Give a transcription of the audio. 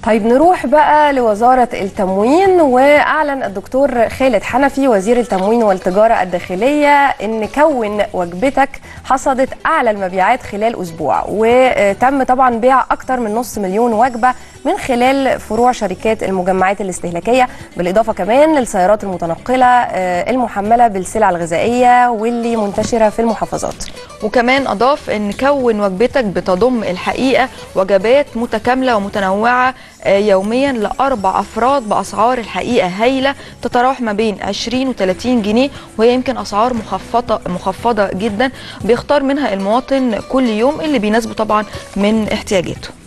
طيب نروح بقى لوزارة التموين وأعلن الدكتور خالد حنفي وزير التموين والتجارة الداخلية إن كون وجبتك حصدت أعلى المبيعات خلال أسبوع وتم طبعا بيع أكثر من نص مليون وجبة من خلال فروع شركات المجمعات الاستهلاكية بالإضافة كمان للسيارات المتنقلة المحملة بالسلع الغذائية واللي منتشرة في المحافظات وكمان أضاف أن كون وجبتك بتضم الحقيقة وجبات متكاملة ومتنوعة يوميا لأربع أفراد بأسعار الحقيقة هايلة تتراوح ما بين 20 و 30 جنيه وهي يمكن أسعار مخفضة مخفضة جدا بيختار منها المواطن كل يوم اللي بيناسبه طبعا من احتياجاته